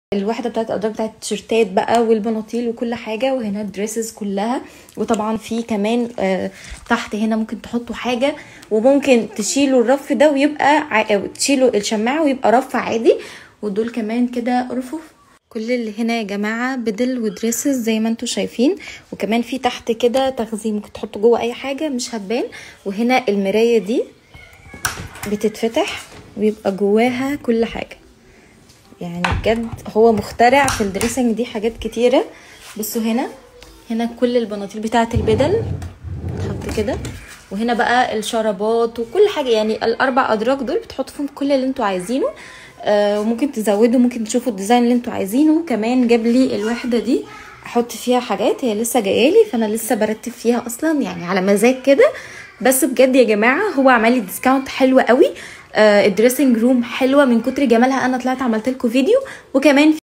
الوحده بتاعت الادراج بتاعت التيشيرتات بقى والبناطيل وكل حاجه وهنا الدريسز كلها وطبعا في كمان آه تحت هنا ممكن تحطوا حاجه وممكن تشيلوا الرف ده ويبقى ع... أو تشيلوا الشماعه ويبقى رف عادي ودول كمان كده رفوف كل اللي هنا يا جماعه بدل ودريسز زي ما انتم شايفين وكمان في تحت كده تخزين ممكن تحطوا جوه اي حاجه مش هتبان وهنا المرايه دي بتتفتح ويبقى جواها كل حاجه يعني بجد هو مخترع في الدريسنج دي حاجات كتيرة بصوا هنا هنا كل البناطيل بتاعة البدل تحط كده وهنا بقى الشرابات وكل حاجة يعني الأربع أدراج دول بتحطوا فيهم كل اللي انتوا عايزينه آه وممكن تزودوا ممكن تشوفوا الديزاين اللي انتوا عايزينه كمان جاب لي الوحدة دي احط فيها حاجات هي لسه جايالي فانا لسه برتب فيها اصلا يعني على مزاج كده بس بجد يا جماعه هو عمل لي ديسكاونت حلو قوي آه الدريسنج روم حلوه من كتر جمالها انا طلعت عملت لكم فيديو وكمان